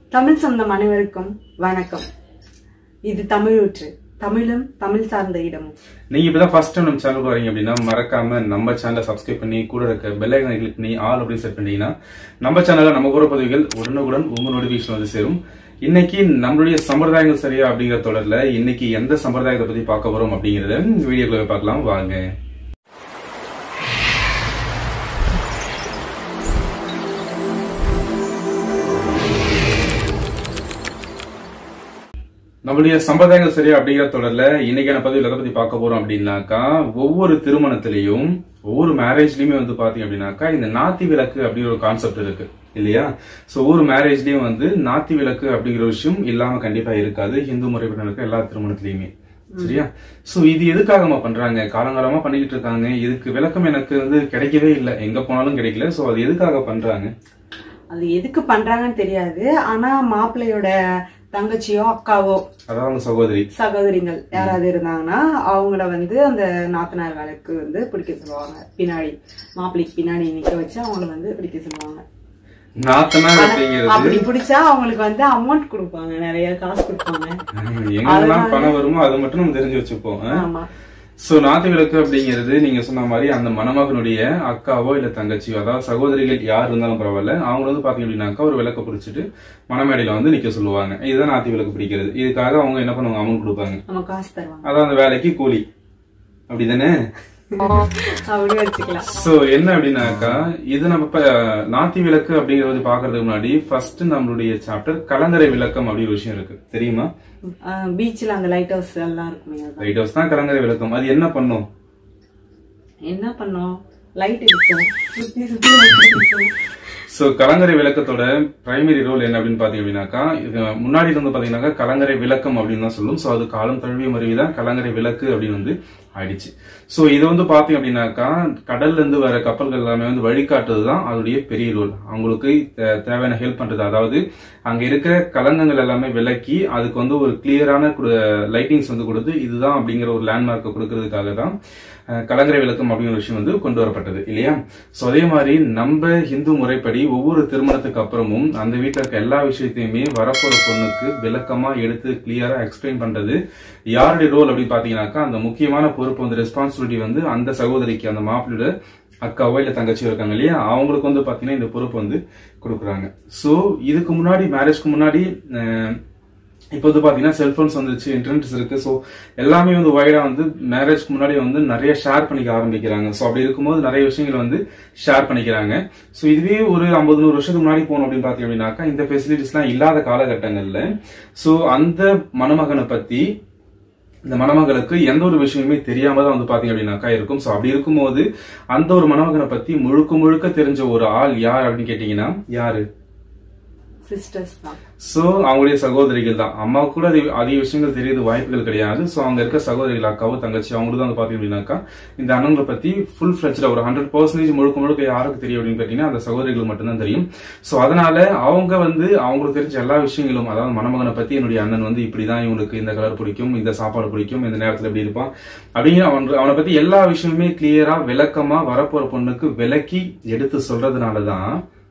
தமிழ் சொந்தம் அனைவருக்கும் வணக்கம் இது தமிழூற்று தமிழும் தமிழ் சார்ந்த இடமும் நீங்க இப்பதான் ஃபர்ஸ்ட் டைம் நம்ம சேனலுக்கு வரீங்க அப்படின்னா மறக்காம நம்ம சேனலை சப்ஸ்கிரைப் பண்ணி கூட இருக்க பெல் ஐக்கனை கிளிக் பண்ணி ஆல் அப்படின்னு செட் பண்ணீங்கன்னா நம்ம சேனல்ல நம்ம போற பதிவுகள் உடனுக்குடன் உங்க நோட்டிபிகேஷன் வந்து சேரும் இன்னைக்கு நம்மளுடைய சம்பிரதாயங்கள் சரியா அப்படிங்கிற தொடர்ல இன்னைக்கு எந்த சம்பிரதாயத்தை பத்தி பார்க்க போறோம் அப்படிங்கறத வீடியோக்குள்ள பார்க்கலாம் வாங்க நம்மளுடைய சம்பிரதாயங்கள் சரியா அப்படிங்கிற தொடர்ல இன்னைக்கான பதிவில் எதை பத்தி பார்க்க போறோம் அப்படின்னாக்கா ஒவ்வொரு திருமணத்திலையும் ஒவ்வொரு மேரேஜ்லயுமே வந்து பாத்தீங்க அப்படின்னாக்கா இந்த நாத்தி விளக்கு அப்படிங்கிற ஒரு கான்செப்ட் இருக்கு இல்லையா சோ ஒவ்வொரு மேரேஜ்லயும் வந்து நாத்தி விளக்கு அப்படிங்கிற விஷயம் இல்லாம கண்டிப்பா இருக்காது ஹிந்து முறைப்படி நடக்க எல்லா திருமணத்திலயுமே சரியா சோ இது எதுக்காகமா பண்றாங்க காலங்காலமா பண்ணிக்கிட்டு இருக்காங்க இதுக்கு விளக்கம் எனக்கு வந்து கிடைக்கவே இல்லை எங்க போனாலும் கிடைக்கல சோ அது எதுக்காக பண்றாங்க அது எதுக்கு பண்றாங்கன்னு தெரியாது ஆனா மாப்பிள்ளையோட தங்கச்சியோ அக்காவோ அதான் அவங்க சகோதரி சகோதரிகள் யாராவது இருந்தாங்கன்னா அவங்கள வந்து அந்த நாத்தனார் வேலைக்கு வந்து பிடிக்க சொல்லுவாங்க பின்னாடி மாப்பிள்ளைக்கு பின்னாடி நிக்க வச்சு அவங்கள வந்து பிடிக்க சொல்லுவாங்க நாத்தனார் அப்படிங்கிறது அப்படி பிடிச்சா அவங்களுக்கு வந்து அமௌண்ட் கொடுப்பாங்க நிறைய காசு கொடுப்பாங்க எங்கெல்லாம் பணம் வருமோ அதை மட்டும் நம்ம தெரிஞ்சு வச்சுப்போம் ஆ? ஆமா சோ நாத்து விளக்கு அப்படிங்கிறது நீங்க சொன்ன மாதிரி அந்த மணமகனுடைய அக்காவோ இல்ல தங்கச்சியோ அதாவது சகோதரிகள் யார் இருந்தாலும் பரவாயில்ல அவங்க வந்து பாத்தீங்க அப்படின்னாக்கா ஒரு விளக்க பிடிச்சிட்டு மணமேடையில வந்து நிக்க சொல்லுவாங்க இதுதான் நாத்தி விளக்கு பிடிக்கிறது இதுக்காக அவங்க என்ன பண்ணுவாங்க அமௌண்ட் கொடுப்பாங்க நம்ம காசு தருவாங்க அதான் அந்த வேலைக்கு கூலி அப்படிதானே அப்படி வச்சுக்கலாம் சோ என்ன அப்படின்னாக்கா இது நம்ம இப்ப நாத்தி விளக்கு அப்படிங்கறது பாக்குறதுக்கு முன்னாடி ஃபர்ஸ்ட் நம்மளுடைய சாப்டர் கலங்கரை விளக்கம் அப்படி ஒரு விஷயம் இருக்கு தெரியுமா பீச்ல அந்த லைட் ஹவுஸ் எல்லாம் இருக்குமே அதான். லைட் ஹவுஸ் தான் கலங்கரை விளக்கம் அது என்ன பண்ணும் என்ன பண்ணோம் லைட் இருக்கும் சுத்தி சுத்தி light இருக்கும். சோ கலங்கரை விளக்கத்தோட பிரைமரி ரோல் என்ன அப்படின்னு பாத்தீங்க அப்படின்னாக்கா இது முன்னாடி வந்து பாத்தீங்கன்னாக்கா கலங்கரை விளக்கம் அப்படின்னு தான் சொல்லும் சோ அது காலம் தழுவிய மருவிதான் கலங்கரை விளக்கு அப்படின்னு வந்து ஆயிடுச்சு சோ இது வந்து பாத்தீங்க அப்படின்னாக்கா கடல்ல இருந்து வர கப்பல்கள் எல்லாமே வந்து வழிகாட்டுறதுதான் அதோடைய பெரிய ரோல் அவங்களுக்கு தே- தேவையான ஹெல்ப் பண்றது அதாவது அங்க இருக்கிற கலங்கங்கள் எல்லாமே விளக்கி அதுக்கு வந்து ஒரு கிளியரான லைட்டிங்ஸ் வந்து கொடுத்து இதுதான் அப்படிங்கிற ஒரு லேண்ட்மார்க்கை கொடுக்கறதுக்காக தான் அஹ், கலங்கரை விளக்கம் அப்படிங்கிற ஒரு விஷயம் வந்து கொண்டு வரப்பட்டது இல்லையா சோ அதே மாதிரி நம்ம இந்து முறைப்படி ஒவ்வொரு திருமணத்துக்கு அப்புறமும் அந்த வீட்டுல இருக்க எல்லா விஷயத்தையுமே வரப்போற பொண்ணுக்கு விளக்கமா எடுத்து கிளியரா எக்ஸ்பிளைன் பண்றது யாருடைய ரோல் அப்படின்னு பாத்தீங்கன்னாக்கா அந்த முக்கியமான பொறுப்பு வந்து ரெஸ்பான்சிபிலிட்டி வந்து அந்த சகோதரிக்கு அந்த மாப்பிள்ளையோட அக்காவோ இல்ல தங்கச்சியோ இருக்காங்க இல்லையா அவங்களுக்கு வந்து பாத்தீங்கன்னா இந்த பொறுப்பு வந்து கொடுக்குறாங்க சோ இதுக்கு முன்னாடி மேரேஜ்க்கு முன்னாடி அஹ், இப்போ வந்து பாத்தீங்கன்னா செல்போன்ஸ் வந்துருச்சு இன்டர்நெட்ஸ் இருக்கு ஸோ எல்லாமே வந்து வைடா வந்து மேரேஜ்க்கு முன்னாடி வந்து நிறைய ஷேர் பண்ணிக்க ஆரம்பிக்கிறாங்க ஸோ அப்படி இருக்கும்போது நிறைய விஷயங்கள் வந்து ஷேர் பண்ணிக்கிறாங்க ஸோ இதுவே ஒரு ஐம்பது நூறு வருஷத்துக்கு முன்னாடி போனோம் அப்படின்னு பாத்தீங்க அப்படின்னாக்கா இந்த ஃபெசிலிட்டிஸ்லாம் இல்லாத காலகட்டங்கள்ல ஸோ அந்த மணமகனை பத்தி இந்த மணமகளுக்கு எந்த ஒரு விஷயமே தெரியாம தான் வந்து பாத்தீங்க அப்படின்னாக்கா இருக்கும் சோ அப்படி இருக்கும்போது அந்த ஒரு மணமகனை பத்தி முழுக்க முழுக்க தெரிஞ்ச ஒரு ஆள் யார் அப்படின்னு கேட்டீங்கன்னா யாரு சிஸ்டர்ஸ் தான் சோ அவங்களுடைய சகோதரிகள் தான் அம்மா கூட அது அதிக விஷயங்கள் தெரியுது வாய்ப்புகள் கிடையாது சோ அங்க இருக்க சகோதரிகள் அக்காவோ தங்கச்சி அவங்களுக்கு தான் வந்து பாத்தீங்க அப்படின்னாக்கா இந்த அண்ணங்களை பத்தி ஃபுல் ஃபிளட்ஜ்ல ஒரு ஹண்ட்ரட் பர்சன்டேஜ் முழுக்க முழுக்க யாருக்கு தெரியும் அப்படின்னு கேட்டீங்கன்னா அந்த சகோதரிகள் மட்டும்தான் தெரியும் சோ அதனால அவங்க வந்து அவங்களுக்கு தெரிஞ்ச எல்லா விஷயங்களும் அதாவது மணமகனை பத்தி என்னுடைய அண்ணன் வந்து இப்படிதான் இவனுக்கு இந்த கலர் பிடிக்கும் இந்த சாப்பாடு பிடிக்கும் இந்த நேரத்துல எப்படி இருப்பான் அப்படிங்கிற அவன் அவனை பத்தி எல்லா விஷயமுமே கிளியரா விளக்கமா வரப்போற பொண்ணுக்கு விளக்கி எடுத்து சொல்றதுனாலதான்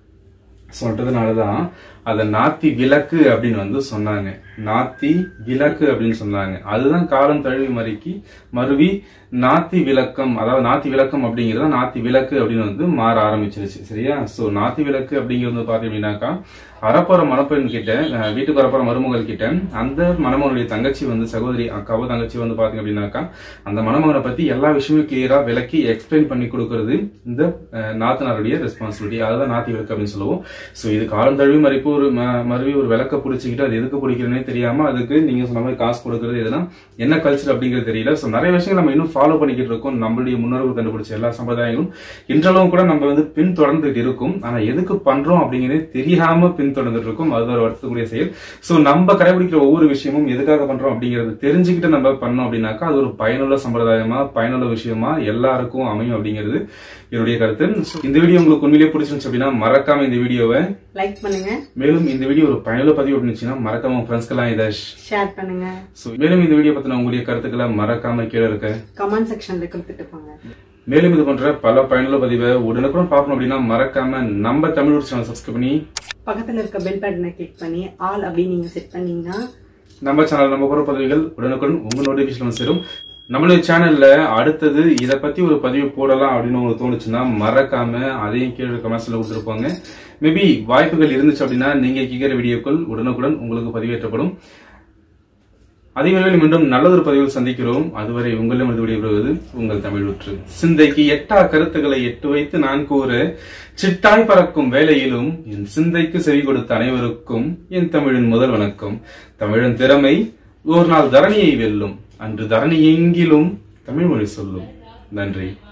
சொல்றதுனாலதான் அத நாத்தி விளக்கு அப்படின்னு வந்து சொன்னாங்க நாத்தி விளக்கு அப்படின்னு சொன்னாங்க அதுதான் காலம் தழுவி மறுக்கி மருவி நாத்தி விளக்கம் அதாவது நாத்தி விளக்கம் அப்படிங்கறது நாத்தி விளக்கு அப்படின்னு வந்து மாற ஆரம்பிச்சிருச்சு சரியா சோ நாத்தி விளக்கு அப்படிங்கிறது வந்து பாத்தீங்க அப்படின்னாக்கா வரப்போற மணப்பெண் கிட்ட அஹ், வீட்டுக்கு வரப்போற மருமகள் கிட்ட அந்த மணமகனுடைய தங்கச்சி வந்து சகோதரி அக்காவோ தங்கச்சி வந்து பாத்தீங்க அப்படின்னாக்கா அந்த மணமகனை பத்தி எல்லா விஷயமும் கிளியரா விளக்கி எக்ஸ்பிளைன் பண்ணி கொடுக்கறது இந்த அஹ், நாத்தனாருடைய ரெஸ்பான்சிபிலிட்டி அதுதான் நாத்தி விளக்கு அப்படின்னு சொல்லுவோம் சோ இது காலம் தழுவி மறுப்பு ஒரு ம- மறுவி ஒரு விளக்க பிடிச்சிக்கிட்டு அது எதுக்கு பிடிக்கிறேனே தெரியாம அதுக்கு நீங்க சொன்ன மாதிரி காசு கொடுக்கறது எதுனா என்ன கல்ச்சர் அப்படிங்கிறது தெரியல சோ நிறைய விஷயங்கள் நம்ம இன்னும் ஃபாலோ பண்ணிக்கிட்டு இருக்கோம் நம்மளுடைய முன்னோர்கள் கண்டுபிடிச்ச எல்லா சம்பிரதாயங்களும் இன்றளவும் கூட நம்ம வந்து பின் தொடர்ந்துட்டு இருக்கும் ஆனா எதுக்கு பண்றோம் அப்படிங்கிறது தெரியாம பின் தொடர்ந்துட்டு இருக்கும் அதுதான் ஒரு வருத்தக்கூடிய செயல் சோ நம்ம கடைபிடிக்கிற ஒவ்வொரு விஷயமும் எதுக்காக பண்றோம் அப்படிங்கறது தெரிஞ்சுக்கிட்டு நம்ம பண்ணோம் அப்படின்னாக்கா அது ஒரு பயனுள்ள சம்பிரதாயமா பயனுள்ள விஷயமா எல்லாருக்கும் அமையும் அப்படிங்கிறது என்னுடைய கருத்து So, இந்த வீடியோ உங்களுக்கு உண்மையிலேயே பிடிச்சிருந்துச்சு அப்படின்னா மறக்காம இந்த வீடியோவை லைக் பண்ணுங்க மேலும் இந்த வீடியோ ஒரு பயனுள்ள பதிவு இருந்துச்சுன்னா மறக்காம உங்க ஃப்ரெண்ட்ஸ்க்கெல்லாம் இதை ஷேர் பண்ணுங்க So, மேலும் இந்த வீடியோ பத்தின உங்களுடைய கருத்துக்களை மறக்காம கீழே இருக்க கமெண்ட் செக்ஷன்ல கொடுத்துட்டு போங்க மேலும் இது போன்ற பல பயனுள்ள பதிவை உடனுக்குடன் பார்க்கணும் அப்படின்னா மறக்காம நம்ம தமிழ் சேனல் சப்ஸ்கிரைப் பண்ணி பக்கத்துல இருக்க பெல் பட்டனை கிளிக் பண்ணி ஆல் அப்படின்னு நீங்க செட் பண்ணீங்கன்னா நம்ம சேனல் நம்ம போற பதவிகள் உடனுக்குடன் உங்க நோட்டிபிகேஷன் வந்து சேரும் நம்மளுடைய சேனல்ல அடுத்தது இத பத்தி ஒரு பதிவு போடலாம் அப்படின்னு உங்களுக்கு தோணுச்சுன்னா மறக்காம அதையும் கீழே கமெண்ட்ஸ்ல கொடுத்துருப்பாங்க மேபி வாய்ப்புகள் இருந்துச்சு அப்படின்னா நீங்க கேட்கிற வீடியோக்கள் உடனுக்குடன் உங்களுக்கு பதிவேற்றப்படும் அதே வேளையில் மீண்டும் நல்லதொரு பதிவில் சந்திக்கிறோம் அதுவரை உங்களிடம் இருந்து விடைபெறுவது உங்கள் தமிழ் உற்று சிந்தைக்கு எட்டா கருத்துக்களை எட்டு வைத்து நான் கூற சிட்டாய் பறக்கும் வேளையிலும் என் சிந்தைக்கு செவி கொடுத்த அனைவருக்கும் என் தமிழின் முதல் வணக்கம் தமிழன் திறமை ஒரு நாள் தரணியை வெல்லும் அன்று தரணி எங்கிலும் தமிழ் மொழி சொல்லும் நன்றி